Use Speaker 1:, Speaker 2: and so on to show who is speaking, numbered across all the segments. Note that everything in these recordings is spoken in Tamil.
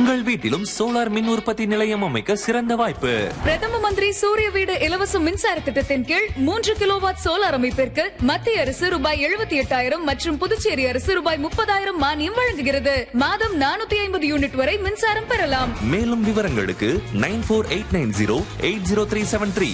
Speaker 1: உங்கள் வீட்டிலும் சோலார் மின் உற்பத்தி நிலையம் அமைக்க சிறந்த வாய்ப்பு
Speaker 2: பிரதம மந்திரி சூரிய வீடு இலவச மின்சார திட்டத்தின் கீழ் மூன்று கிலோவாட் சோலார் அமைப்பிற்கு மத்திய அரசு ரூபாய் எழுபத்தி எட்டாயிரம் மற்றும் புதுச்சேரி அரசு ரூபாய் முப்பதாயிரம் மானியம் வழங்குகிறது மாதம் நானூத்தி ஐம்பது யூனிட் வரை மின்சாரம் பெறலாம்
Speaker 1: மேலும் விவரங்களுக்கு nine four eight nine zero eight zero three seven three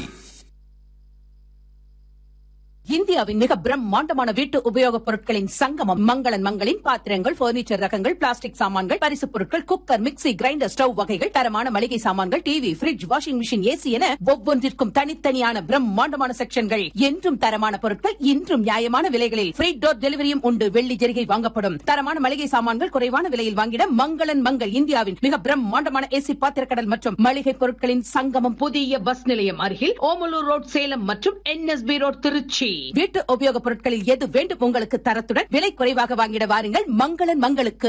Speaker 3: இந்தியாவின் மிக பிரம்மாண்டமான வீட்டு உபயோகப் பொருட்களின் சங்கமம் மங்களன் மங்களின் பாத்திரங்கள் பர்னிச்சர் ரகங்கள் பிளாஸ்டிக் சாமான்கள் பரிசுப் பொருட்கள் குக்கர் மிக்ஸி கிரைண்டர் ஸ்டவ் வகைகள் தரமான மளிகை சாமான்கள் TV fridge washing machine AC என ஒவ்வொன்றிற்கும் தனித்தனியான பிரம்மாண்டமான செக்ஷன்கள் என்றும் தரமான பொருட்கள் இன்றும் நியாயமான விலைகளில் ஃப்ரீ டோர் டெலிவரியும் உண்டு வெள்ளி ஜெரிகை வாங்கப்படும் தரமான மளிகை சாமான்கள் குறைவான விலையில் வாங்கிட மங்களன் மங்கள் இந்தியாவின் மிக பிரம்மாண்டமான ஏசி பாத்திரக்கடல் மற்றும் மளிகை பொருட்களின் சங்கமம் புதிய பஸ் நிலையம் அருகில் ஓமலூர் ரோட் சேலம் மற்றும் என்எஸ்பி ரோட் திருச்சி வீட்டு உபயோகப் பொருட்களில் எது வேண்டும் உங்களுக்கு தரத்துடன் விலை குறைவாக வாங்கிட வாருங்கள் மங்களன் மங்களுக்கு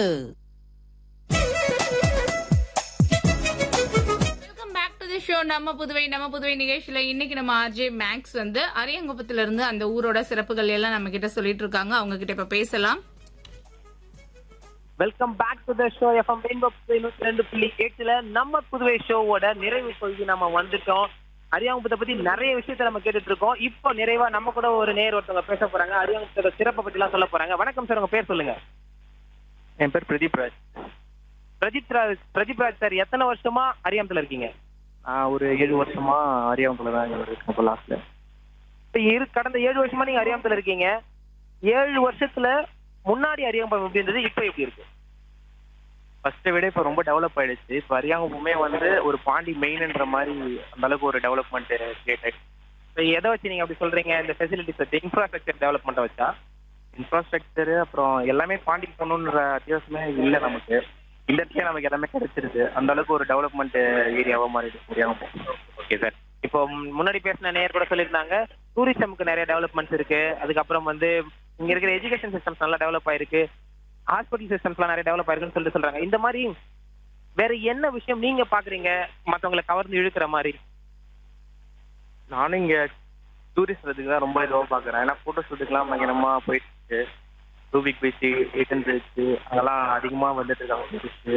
Speaker 4: welcome back to the show நம்ம புதுவை நம்ம புதுவை நிகழ்ச்சியில இன்னைக்கு நம்ம ஆர்ஜே மேக்ஸ் வந்து அரியங்குப்பத்துல இருந்து அந்த ஊரோட சிறப்புகள் எல்லாம் நம்ம கிட்ட சொல்லிட்டு இருக்காங்க அவங்க கிட்ட இப்ப பேசலாம்
Speaker 5: welcome back to the show FM rainbow Puduvai நூத்தி ரெண்டு புள்ளி எட்டுல நம்ம புதுவை ஷோவோட நிறைவு பகுதி நம்ம வந்துட்டோம் அரியாங்குப்பத்தை பத்தி நிறைய விஷயத்த நம்ம கேட்டுட்டு இருக்கோம் இப்போ நிறைவா நம்ம கூட ஒரு நேர் ஒருத்தவங்க பேச போறாங்க அரியாங்குப்பத்தோட சிறப்பை பத்தி எல்லாம் சொல்ல போறாங்க வணக்கம் சார் உங்க பேர் சொல்லுங்க
Speaker 6: என் பேர் பிரதீப் ராஜ்
Speaker 5: பிரதீப் ராஜ் பிரதீப் ராஜ் சார் எத்தனை வருஷமா அரியாமத்துல இருக்கீங்க
Speaker 6: நான் ஒரு ஏழு வருஷமா அரியாமத்துல தான் இருக்கேன் இப்போ லாஸ்ட்ல
Speaker 5: இப்ப இரு கடந்த ஏழு வருஷமா நீங்க அரியாமத்துல இருக்கீங்க ஏழு வருஷத்துல முன்னாடி அரியாம்பம் எப்படி இருந்தது இப்போ எப்படி இருக்கு
Speaker 6: ஃபர்ஸ்ட்டை விட இப்போ ரொம்ப டெவலப் ஆயிடுச்சு இப்போ அரியாங்குப்பமே வந்து ஒரு பாண்டி மெயின்ன்ற மாதிரி அந்த அளவுக்கு ஒரு டெவலப்மெண்ட் கிரியேட் ஆயிடுச்சு
Speaker 5: இப்ப எதை வச்சு நீங்க அப்படி சொல்றீங்க இந்த ஃபெசிலிட்டிஸ் வச்சு இன்ஃப்ராஸ்ட்ரக்சர் டெவலப்மெண்ட் வச்சா
Speaker 6: இன்ஃப்ராஸ்ட்ரக்சர் அப்புறம் எல்லாமே பாண்டி போகணுன்ற அத்தியாவசியமே இல்லை நமக்கு இந்த இடத்துல நமக்கு எல்லாமே கிடைச்சிருது அந்த அளவுக்கு ஒரு டெவலப்மெண்ட் ஏரியாவா மாறிடுச்சு அரியாங்குப்பம்
Speaker 5: ஓகே சார் இப்போ ம், முன்னாடி பேசின நேயர் கூட சொல்லியிருந்தாங்க டூரிசம்க்கு நிறைய டெவலப்மெண்ட்ஸ் இருக்கு அதுக்கப்புறம் வந்து இங்க இருக்கிற எஜுகேஷன் சிஸ்டம்ஸ் நல்லா டெவலப் ஆயிருக்கு ஹாஸ்பிட்டல் சிஸ்டம்ஸ்லாம் நிறைய டெவலப் ஆயிருக்குன்னு சொல்லிட்டு சொல்றாங்க இந்த மாதிரி வேற என்ன விஷயம் நீங்க பாக்குறீங்க மத்தவங்களை கவர்ந்து இழுக்கிற மாதிரி
Speaker 6: நானும் இங்க டூரிஸ்ட் வரதுக்கு தான் ரொம்ப இதுவாக பார்க்குறேன் ஏன்னா ஃபோட்டோ ஷூட்டுக்குலாம் பயங்கரமாக போயிட்டு இருக்கு ரூபிக் பீச் எயிட்டன் பீச் அதெல்லாம் அதிகமாக வந்துட்டு இருக்காங்க டூரிஸ்ட்